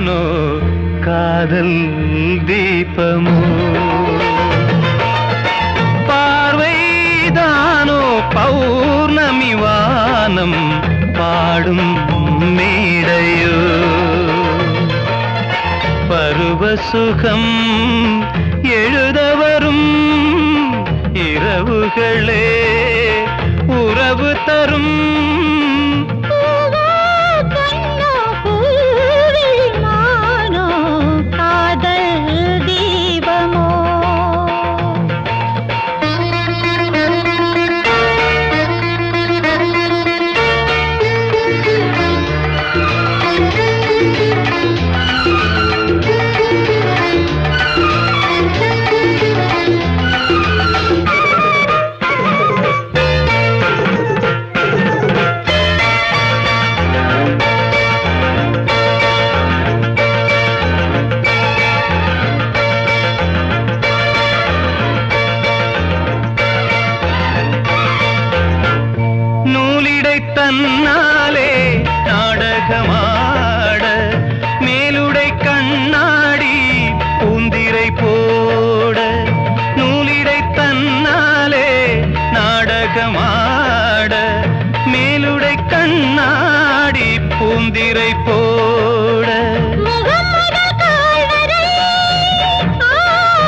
மானோ காதல் தீபமோ பார்வைதானோ பௌர்ணமி வானம் பாடும் மேடையோ பருவ சுகம் எழுத வரும் இரவுகளே உறவு தரும் பூவோ பொன்னோ பூவிழி மானோ காதல் தீபமோ நூலிடை தன்னாலே நாடகமாட மேலுடை கண்ணாடி பூந்திரை போட நூலிடை தன்னாலே நாடகமாட மேலுடை கண்ணாடி பூந்திரை போட முகம் முதல் கால் வரை ஆ,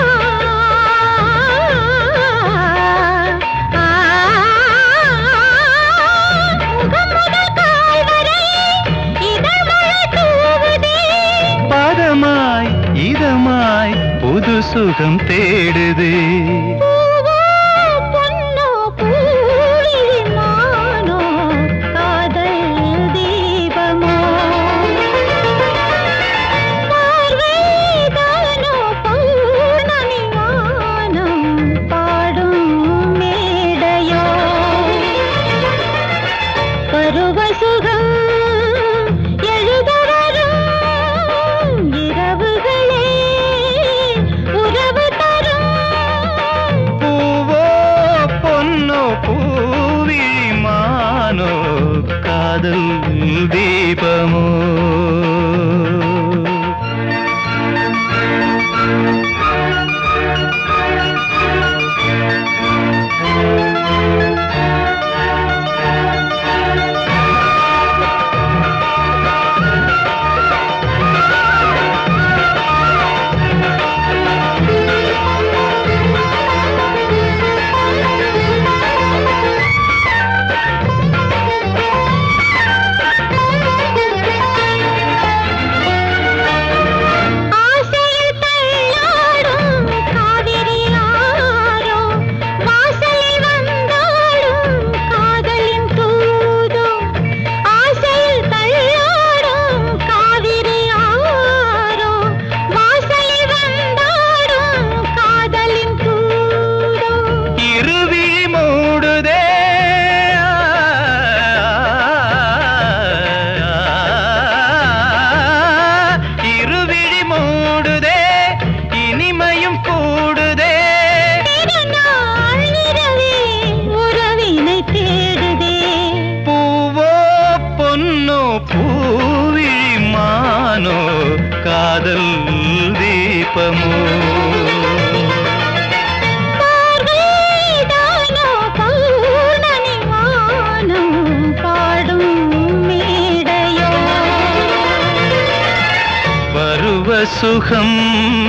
ஆ, முகம் முதல் கால் வரை இதழ் மழை தூவுதே பதமாய் இதமாய் புது சுகம் தேடுதே பூவோ பொன்னோ பூவிழி மானோ காதல் தீபமோ பார்வைதானோ பௌர்ணமி வானம் பாடும் மேடையோ பருவ சுகம் எழுத வரும் இரவுகளே உறவு தரும் பூவோ பொன்னோ பூவி மானோ காதல் தீபமோ ஆசையில் தள்ளாடும் காவிரி ஆரோ வாசலில் வந்தாடும் காதலின் தூதோ ஆசையில் தள்ளாடும் காவிரி ஆரோ வாசலில் வந்தாடும் காதலின் தூதோ இருவி மூடுதே இருவிழி மூடுதே இனிமையும் கூடுதே திருநாள் இரவே உறவினை தேடுதே பூவோ பொன்னோ பூவிழி மானோ காதல் தீபமோ பார்வைதானோ பௌர்ணமி வானம் பாடும் மேடையோ பருவ சுகம்